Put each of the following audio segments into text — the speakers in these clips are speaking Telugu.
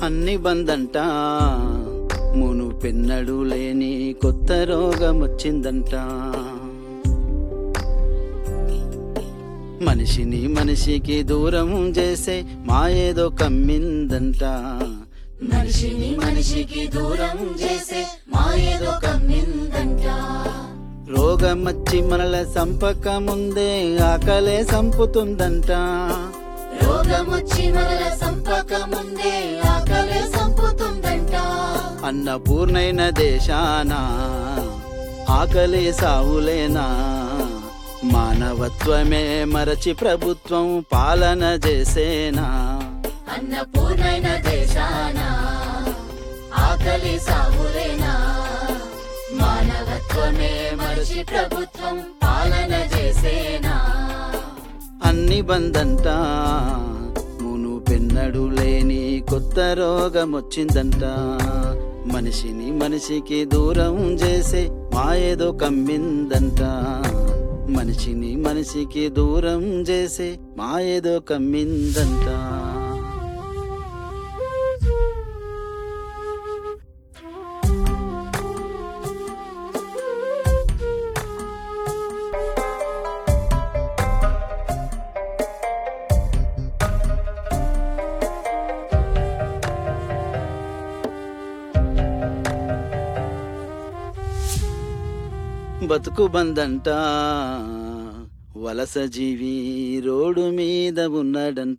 అన్ని బందంట మును పెన్నడు లేని కొత్త రోగం వచ్చిందంట మనిషిని మనిషికి దూరం చేసే మాయేదో కమ్మిందంట మనిషిని మనిషికి దూరం చేసే మాయేదో కమ్మిందంట రోగం వచ్చి మనల సంపక ముందే ఆకలే సంపుతుందంట రోగం వచ్చి మనల సంపక ముందే ఆకలే సంపుతుందంట అన్నపూర్ణైన దేశాన ఆకలి సావులేనా మానవత్వమే మరచి ప్రభుత్వం పాలన చేసేనా అన్నపూర్ణైన దేశాన ఆకలి సాగులేనా మానవత్వమే మరిచి ప్రభుత్వం పాలన చేసేనా అన్ని బందంట మును పెన్నడు లేని కొత్త రోగం వచ్చిందంట మనిషిని మనిషికి దూరం చేసే మాయేదో కమ్మిందంట మనిషిని మనిషికి దూరం చేసే మాయేదో కమ్మిందంట బతుకు బందంట వలస జీవి రోడ్డు మీద ఉన్నాడంట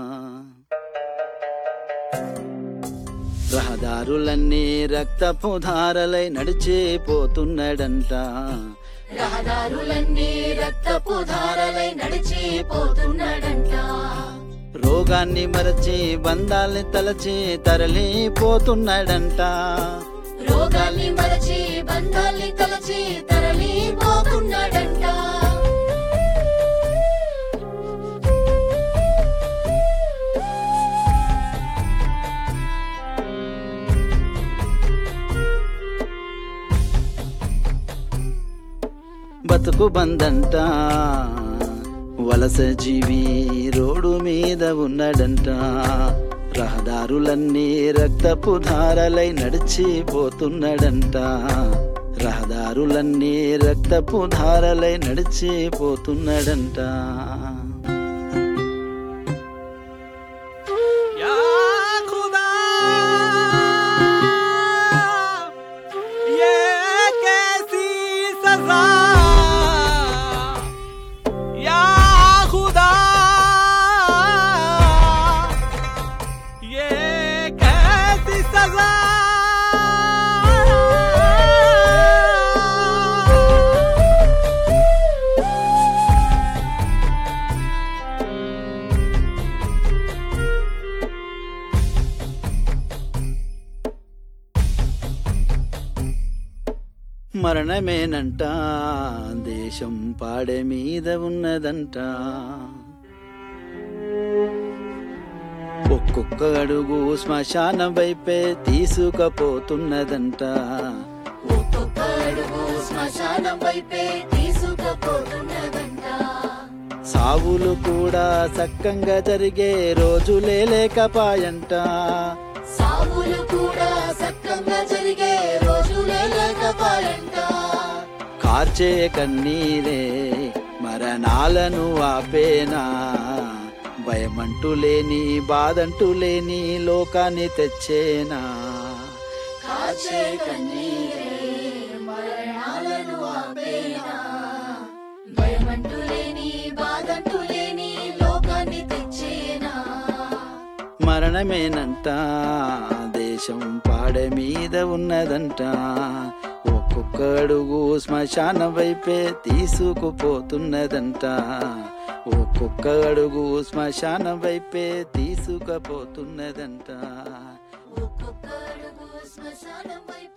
రహదారులన్నీ రక్తపు ధారలై నడిచిపోతున్నాడంట రహదారులన్నీ రక్తపు ధారలై నడిచిపోతున్నాడంట రోగాన్ని మరచి బంధాల్ని తలచి తరలిపోతున్నాడంట రోగాల్ని మరచి బంధాల్ని తలచి తరలిపోతున్నాడంట బతుకు బందంట వలస జీవి రోడ్డు మీద ఉన్నాడంట రహదారులన్నీ రక్తపు ధారలై నడిచిపోతున్నాడంట రహదారులన్నీ రక్తపు ధారలై నడిచిపోతున్నాడంట या खुदा ये कैसी सजा या खुदा ये कैसी सजा మరణమేనంట దేశం పాడె మీద ఉన్నదంట ఒక్కొక్క అడుగు శ్మశానం వైపే తీసుకపోతున్నదంట ఒక్కొక్క అడుగు శ్మశానం వైపే తీసుకుపోతున్నదంట సావులు కూడా సక్కంగా జరిగే రోజులే లేకపాయంట సావులు కూడా సక్కంగా జరిగే రోజులే లేకపాయంట కార్చే కన్నీరే మరణాలను ఆపేనా భయమంటూ లేని బాధంటూ లేని లోకాన్ని తెచ్చేనా కాచే కన్నీరే మరణాలను ఆపేనా భయమంటూ లేని బాధంటూ లేని లోకాన్ని తెచ్చేనా మరణమేనంట దేశం పాడె మీద ఉన్నదంట ఒక్కొక్క అడుగు శ్మశానం వైపే తీసుకుపోతున్నదంట ఒక్కొక్క అడుగు శ్మశానం వైపే తీసుకుపోతున్నదంట ఒక్కొక్క అడుగు శ్మశానం వైపే